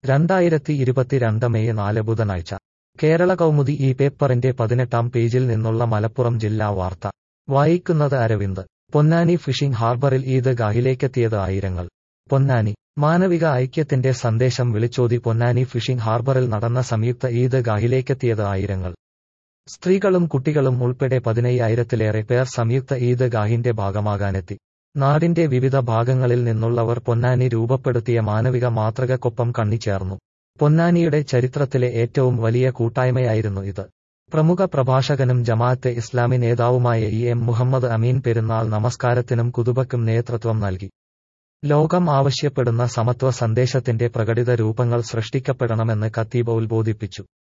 രണ്ടായിരത്തി ഇരുപത്തിരണ്ട് മെയ് നാല് ബുധനാഴ്ച കേരള കൗമുദി ഈ പേപ്പറിന്റെ പതിനെട്ടാം പേജിൽ നിന്നുള്ള മലപ്പുറം ജില്ലാ വാർത്ത വായിക്കുന്നത് അരവിന്ദ് പൊന്നാനി ഫിഷിംഗ് ഹാർബറിൽ ഈദ് ഗാഹിലേക്കെത്തിയത് ആയിരങ്ങൾ പൊന്നാനി മാനവിക ഐക്യത്തിന്റെ സന്ദേശം വിളിച്ചോതി പൊന്നാനി ഫിഷിംഗ് ഹാർബറിൽ നടന്ന സംയുക്ത ഈദ് ഗാഹിലേക്കെത്തിയത് ആയിരങ്ങൾ സ്ത്രീകളും കുട്ടികളും ഉൾപ്പെടെ പതിനയ്യായിരത്തിലേറെ പേർ സംയുക്ത ഈദ് ഗാഹിന്റെ ഭാഗമാകാനെത്തി നാടിന്റെ വിവിധ ഭാഗങ്ങളിൽ നിന്നുള്ളവർ പൊന്നാനി രൂപപ്പെടുത്തിയ മാനവിക മാതൃകക്കൊപ്പം കണ്ണിച്ചേർന്നു പൊന്നാനിയുടെ ചരിത്രത്തിലെ ഏറ്റവും വലിയ കൂട്ടായ്മയായിരുന്നു ഇത് പ്രമുഖ പ്രഭാഷകനും ജമാഅത്തെ ഇസ്ലാമി നേതാവുമായ ഇ എം മുഹമ്മദ് അമീൻ പെരുന്നാൾ നമസ്കാരത്തിനും കുതുബക്കും നേതൃത്വം നൽകി ലോകം ആവശ്യപ്പെടുന്ന സമത്വ സന്ദേശത്തിന്റെ പ്രകടിത രൂപങ്ങൾ സൃഷ്ടിക്കപ്പെടണമെന്ന് ഖത്തീബ ഉത്ബോധിപ്പിച്ചു